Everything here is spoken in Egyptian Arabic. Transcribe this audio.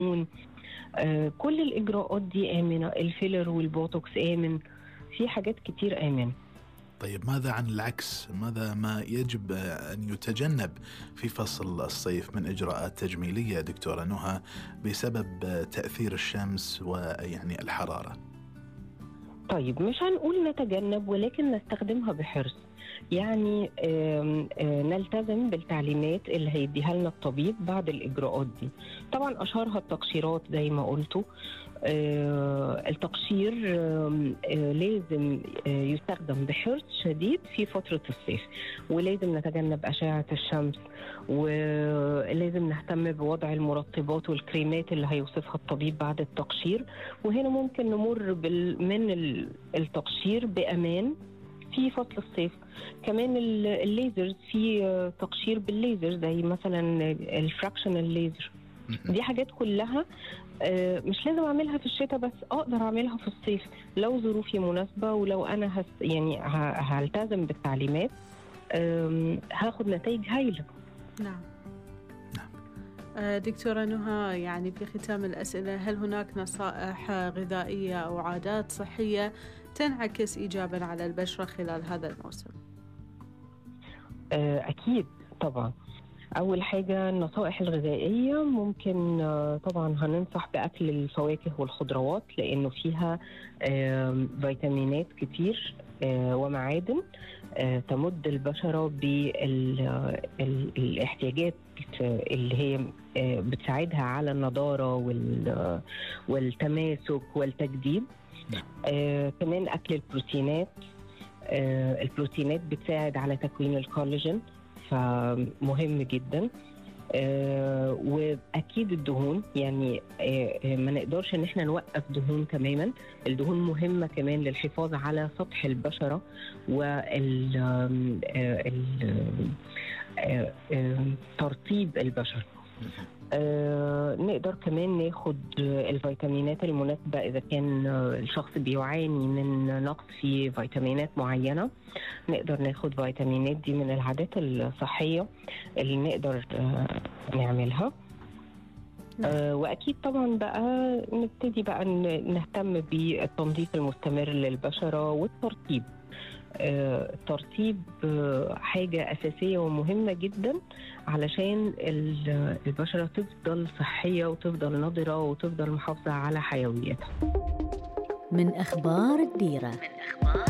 الدهون آه، كل الاجراءات دي امنه الفيلر والبوتوكس امن في حاجات كتير امنه طيب ماذا عن العكس؟ ماذا ما يجب ان يتجنب في فصل الصيف من اجراءات تجميليه دكتوره نهى بسبب تاثير الشمس ويعني الحراره؟ طيب مش هنقول نتجنب ولكن نستخدمها بحرص يعني آم، آه، نلتزم بالتعليمات اللي هيديها لنا الطبيب بعد الاجراءات دي طبعا اشهرها التقشيرات زي ما قلتوا آه، التقشير آم، آه، لازم آه، يستخدم بحرص شديد في فترة الصيف ولازم نتجنب أشعة الشمس ولازم نهتم بوضع المرطبات والكريمات اللي هيوصفها الطبيب بعد التقشير وهنا ممكن نمر بال- من ال- التقشير بأمان في فصل الصيف كمان ال- الليزرز في آه، تقشير بالليزر زي مثلا الفراكشنال ليزر دي حاجات كلها آه، مش لازم اعملها في الشتاء بس اقدر اعملها في الصيف لو ظروفي مناسبه ولو انا هس يعني ه- هلتزم بالتعليمات آم، هاخد نتائج هايله نعم نعم. آه، دكتورة نهى يعني في ختام الأسئلة هل هناك نصائح غذائية أو عادات صحية تنعكس إيجابا على البشرة خلال هذا الموسم؟ آه، اكيد طبعا اول حاجه النصائح الغذائيه ممكن آه، طبعا هننصح باكل الفواكه والخضروات لانه فيها آم، فيتامينات كتير آه، ومعادن آه، تمد البشره بالاحتياجات اللي هي آه، بتساعدها على النضاره وال- والتماسك والتجديد نعم. آه، كمان اكل البروتينات آه، البروتينات بتساعد على تكوين الكولاجين فمهم جدا آه، واكيد الدهون يعني آه، آه، ما نقدرش ان احنا نوقف دهون تماما الدهون مهمه كمان للحفاظ على سطح البشره وال آم، آه، ال- آه، آه، ترطيب البشره آه، نقدر كمان ناخد آه، الفيتامينات المناسبة إذا كان آه، الشخص بيعاني من نقص في فيتامينات معينة نقدر ناخد فيتامينات دي من العادات الصحية اللي نقدر آه، نعملها نعم. آه، واكيد طبعا بقى نبتدي بقى ن- نهتم بالتنظيف المستمر للبشره والترطيب آه، الترطيب آه، حاجه اساسيه ومهمه جدا علشان ال- البشره تفضل صحيه وتفضل نضره وتفضل محافظه على حيويتها من أخبار الديرة من أخبار